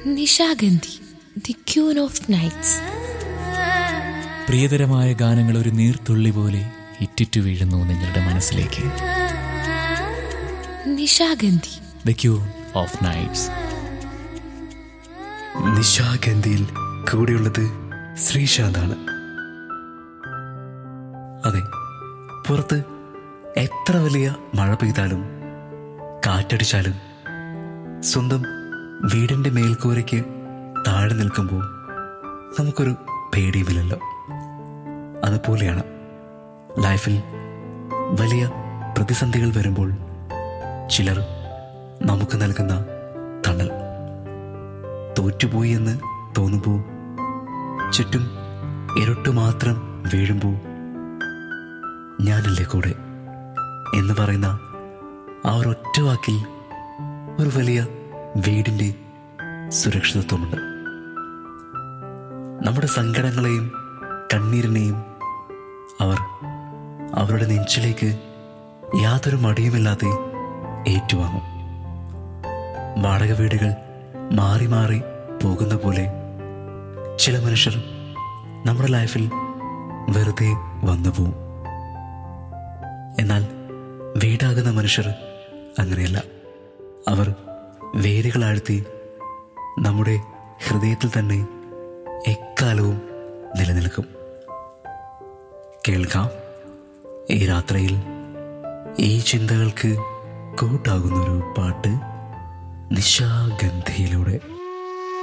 Nishagandhi the queen of nights പ്രിയതരമായ ഗാനങ്ങൾ ഒരു നീർത്തുള്ളി പോലെ ഇറ്റിറ്റു വീഴുന്നു നിങ്ങളുടെ മനസ്സിലേക്ക് Nishagandhi the queen of nights നിശാഗന്ധിയിൽ കൂടെയുള്ളത് ശ്രീശാന്താണ് അതെ പുറത്ത് എത്ര വലിയ മഴ പെയ്താലും കാറ്റടിച്ചാലും സ്വന്തം വീടിന്റെ മേൽക്കൂരയ്ക്ക് താഴെ നിൽക്കുമ്പോൾ നമുക്കൊരു പേടിയുമില്ലല്ലോ അതുപോലെയാണ് ലൈഫിൽ വലിയ പ്രതിസന്ധികൾ വരുമ്പോൾ ചിലർ നമുക്ക് നൽകുന്ന തണൽ തോറ്റുപോയി എന്ന് തോന്നുമ്പോൾ ചുറ്റും ഇരട്ടു മാത്രം വീഴുമ്പോൾ ഞാനല്ലേ കൂടെ എന്ന് പറയുന്ന ആ ഒരു ഒറ്റ വാക്കിൽ ഒരു വലിയ വീടിൻ്റെ സുരക്ഷിതത്വമുണ്ട് നമ്മുടെ സങ്കടങ്ങളെയും കണ്ണീരിനെയും അവർ അവരുടെ നെഞ്ചിലേക്ക് യാതൊരു മടിയുമില്ലാതെ ഏറ്റുവാങ്ങും വാടക വീടുകൾ മാറി മാറി പോകുന്ന പോലെ ചില മനുഷ്യർ നമ്മുടെ ലൈഫിൽ വെറുതെ വന്നു പോവും എന്നാൽ വീടാകുന്ന മനുഷ്യർ അങ്ങനെയല്ല അവർ വേരുകളാഴ്ത്തി നമ്മുടെ ഹൃദയത്തിൽ തന്നെ എക്കാലവും നിലനിൽക്കും കേൾക്കാം ഈ രാത്രിയിൽ ഈ ചിന്തകൾക്ക് കൂട്ടാകുന്നൊരു പാട്ട് നിശാഗന്ധിയിലൂടെ